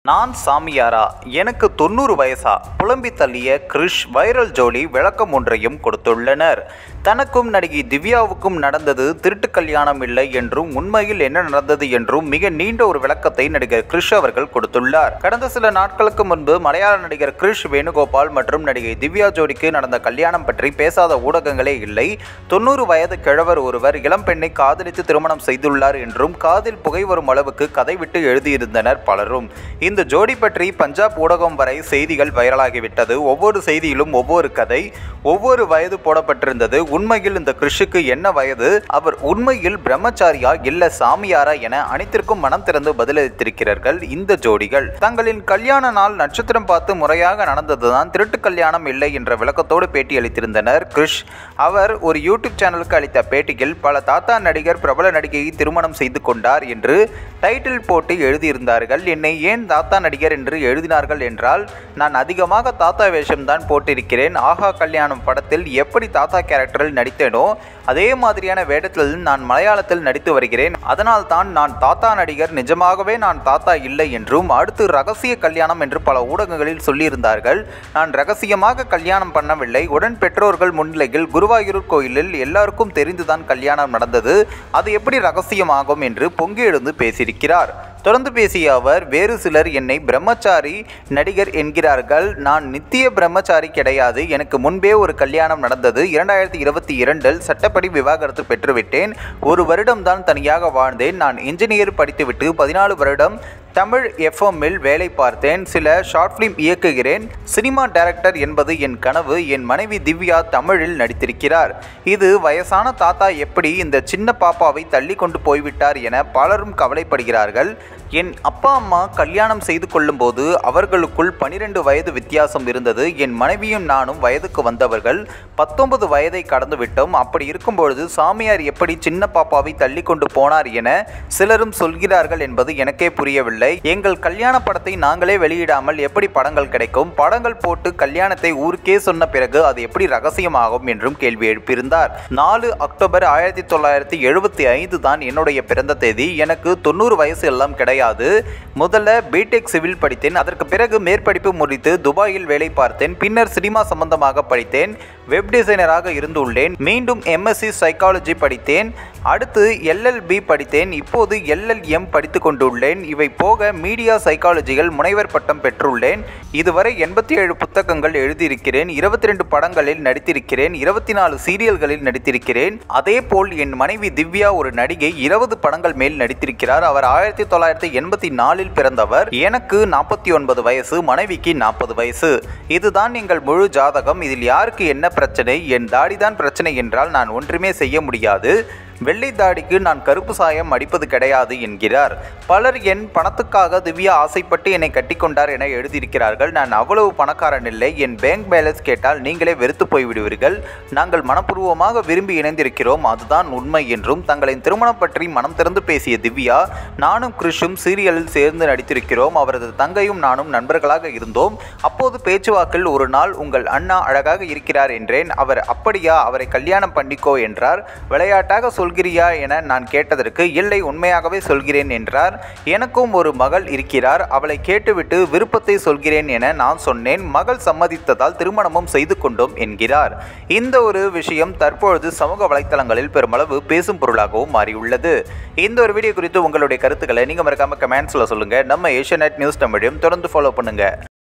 நான் சாமியாரா எனக்கு தொண்ணூறு வயசா புலம்பி தள்ளிய கிரிஷ் வைரல் ஜோடி விளக்கம் ஒன்றையும் கொடுத்துள்ளனர் தனக்கும் நடிகை திவ்யாவுக்கும் நடந்தது திருட்டு கல்யாணம் இல்லை என்றும் உண்மையில் என்ன நடந்தது என்றும் மிக நீண்ட ஒரு விளக்கத்தை நடிகர் கிரிஷ் அவர்கள் கொடுத்துள்ளார் கடந்த சில நாட்களுக்கு முன்பு மலையாள நடிகர் கிரிஷ் வேணுகோபால் மற்றும் நடிகை திவ்யா ஜோடிக்கு நடந்த கல்யாணம் பற்றி பேசாத ஊடகங்களே இல்லை தொண்ணூறு வயது கிழவர் ஒருவர் இளம் பெண்ணை காதலித்து திருமணம் செய்துள்ளார் என்றும் காதில் புகை வரும் அளவுக்கு கதை விட்டு எழுதியிருந்தனர் பலரும் இந்த ஜோடி பற்றி பஞ்சாப் ஊடகம் வரை செய்திகள் வைரலாகிவிட்டது ஒவ்வொரு செய்தியிலும் ஒவ்வொரு கதை ஒவ்வொரு வயது போடப்பட்டிருந்தது உண்மையில் இந்த கிறிஷுக்கு என்ன வயது அவர் உண்மையில் பிரம்மச்சாரியா இல்ல சாமியாரா என அனைத்திற்கும் மனம் திறந்து பதிலளித்திருக்கிறார்கள் இந்த ஜோடிகள் தங்களின் கல்யாண நாள் நட்சத்திரம் பார்த்து முறையாக நடந்ததுதான் திருட்டு கல்யாணம் இல்லை என்ற விளக்கத்தோடு பேட்டி அளித்திருந்தனர் கிறிஷ் அவர் ஒரு யூடியூப் சேனலுக்கு அளித்த பேட்டியில் பல தாத்தா நடிகர் பிரபல நடிகையை திருமணம் செய்து கொண்டார் என்று டைட்டில் போட்டு எழுதியிருந்தார்கள் என்னை ஏன் தாத்தா நடிகர் என்று எழுதினார்கள் என்றால் நான் அதிகமாக தாத்தா வேஷம்தான் போட்டிருக்கிறேன் ஆஹா கல்யாணம் படத்தில் எப்படி தாத்தா கேரக்டரில் நடித்தேனோ அதே மாதிரியான வேடத்தில் நான் மலையாளத்தில் நடித்து வருகிறேன் அதனால் தான் நான் தாத்தா நடிகர் நிஜமாகவே நான் தாத்தா இல்லை என்றும் அடுத்து ரகசிய கல்யாணம் என்று பல ஊடகங்களில் சொல்லியிருந்தார்கள் நான் ரகசியமாக கல்யாணம் பண்ணவில்லை உடன் பெற்றோர்கள் முன்னிலையில் குருவாயூர் கோயிலில் எல்லாருக்கும் தெரிந்துதான் கல்யாணம் நடந்தது அது எப்படி ரகசியமாகும் என்று பொங்கி எழுந்து பேசியிருக்கிறார் தொடர்ந்து பேசிய அவர் வேறு சிலர் என்னை பிரம்மச்சாரி நடிகர் என்கிறார்கள் நான் நித்திய பிரம்மச்சாரி கிடையாது எனக்கு முன்பே ஒரு கல்யாணம் நடந்தது இரண்டாயிரத்தி இருபத்தி இரண்டில் சட்டப்படி விவாகரத்து பெற்றுவிட்டேன் ஒரு வருடம்தான் தனியாக வாழ்ந்தேன் நான் இன்ஜினியர் படித்துவிட்டு பதினாலு வருடம் தமிழ் எஃப்எம்மில் வேலை பார்த்தேன் சில ஷார்ட் ஃபிலிம் இயக்குகிறேன் சினிமா டைரக்டர் என்பது என் கனவு என் மனைவி திவ்யா தமிழில் நடித்திருக்கிறார் இது வயசான தாத்தா எப்படி இந்த சின்ன பாப்பாவை தள்ளி கொண்டு போய்விட்டார் என பலரும் கவலைப்படுகிறார்கள் என் அப்பா அம்மா கல்யாணம் செய்து கொள்ளும்போது அவர்களுக்குள் பனிரெண்டு வயது வித்தியாசம் இருந்தது என் மனைவியும் நானும் வயதுக்கு வந்தவர்கள் பத்தொன்பது வயதை கடந்து விட்டோம் அப்படி இருக்கும்பொழுது சாமியார் எப்படி சின்ன பாப்பாவை தள்ளி கொண்டு போனார் என சிலரும் சொல்கிறார்கள் என்பது எனக்கே புரியவில்லை எங்கள் கல்யாண படத்தை நாங்களே வெளியிடாமல் எப்படி படங்கள் கிடைக்கும் படங்கள் போட்டு கல்யாணத்தை ஊருக்கே சொன்ன பிறகு அது எப்படி ரகசியமாகும் என்றும் கேள்வி எழுப்பியிருந்தார் நாலு அக்டோபர் ஆயிரத்தி தொள்ளாயிரத்தி எழுபத்தி ஐந்து தான் என்னுடைய பிறந்த தேதி எனக்கு தொண்ணூறு வயசு எல்லாம் கிடையாது முதல்ல பிடெக் சிவில் படித்தேன் அதற்கு பிறகு மேற்படிப்பு முடித்து துபாயில் வேலை பார்த்தேன் பின்னர் சினிமா சம்பந்தமாக படித்தேன் வெப் டிசைனராக இருந்துள்ளேன் மீண்டும் எம்எஸ்சி சைக்காலஜி படித்தேன் அடுத்து எல்எல்பி படித்தேன் இப்போது எல்எல்எம் படித்து கொண்டுள்ளேன் இவை போக மீடியா சைக்காலஜிகள் முனைவர் பட்டம் பெற்றுள்ளேன் இதுவரை எண்பத்தி ஏழு புத்தகங்கள் எழுதியிருக்கிறேன் இருபத்தி ரெண்டு படங்களில் நடித்திருக்கிறேன் இருபத்தி நாலு சீரியல்களில் நடித்திருக்கிறேன் அதே போல் என் மனைவி திவ்யா ஒரு நடிகை இருபது படங்கள் மேல் நடித்திருக்கிறார் அவர் ஆயிரத்தி தொள்ளாயிரத்தி எண்பத்தி நாலில் பிறந்தவர் எனக்கு நாற்பத்தி ஒன்பது வயசு மனைவிக்கு நாற்பது வயசு இதுதான் எங்கள் முழு ஜாதகம் இதில் யாருக்கு என்ன பிரச்சனை என் தாடிதான் பிரச்சனை என்றால் நான் ஒன்றுமே செய்ய முடியாது வெள்ளை தாடிக்கு நான் கருப்பு சாயம் அடிப்பது கிடையாது என்கிறார் பலர் என் பணத்துக்காக திவ்யா ஆசைப்பட்டு என்னை கட்டிக்கொண்டார் என எழுதியிருக்கிறார்கள் நான் அவ்வளவு பணக்காரன் இல்லை என் பேங்க் பேலன்ஸ் கேட்டால் நீங்களே வெறுத்து போய்விடுவீர்கள் நாங்கள் மனப்பூர்வமாக விரும்பி இணைந்திருக்கிறோம் அதுதான் உண்மை என்றும் தங்களின் திருமணம் பற்றி மனம் திறந்து பேசிய திவ்யா நானும் கிறிஷும் சீரியலில் சேர்ந்து நடித்திருக்கிறோம் அவரது தங்கையும் நானும் நண்பர்களாக இருந்தோம் அப்போது பேச்சுவாக்கில் ஒரு நாள் உங்கள் அண்ணா அழகாக இருக்கிறார் என்றேன் அவர் அப்படியா அவரை கல்யாணம் பண்ணிக்கோ என்றார் விளையாட்டாக சொல்கிறியா என நான் கேட்டதற்கு இல்லை உண்மையாகவே சொல்கிறேன் என்றார் எனக்கும் ஒரு மகள் இருக்கிறார் அவளை கேட்டுவிட்டு விருப்பத்தை சொல்கிறேன் என நான் சொன்னேன் மகள் சம்மதித்ததால் திருமணமும் செய்து கொண்டோம் என்கிறார் இந்த ஒரு விஷயம் தற்பொழுது சமூக வலைத்தளங்களில் பெருமளவு பேசும் பொருளாகவும் மாறியுள்ளது இந்த ஒரு வீடியோ குறித்து உங்களுடைய கருத்துக்களை நீங்கள் மறக்காம கமெண்ட்ஸில் சொல்லுங்கள் நம்ம ஏஷியா நியூஸ் தமிழையும் தொடர்ந்து ஃபாலோ பண்ணுங்கள்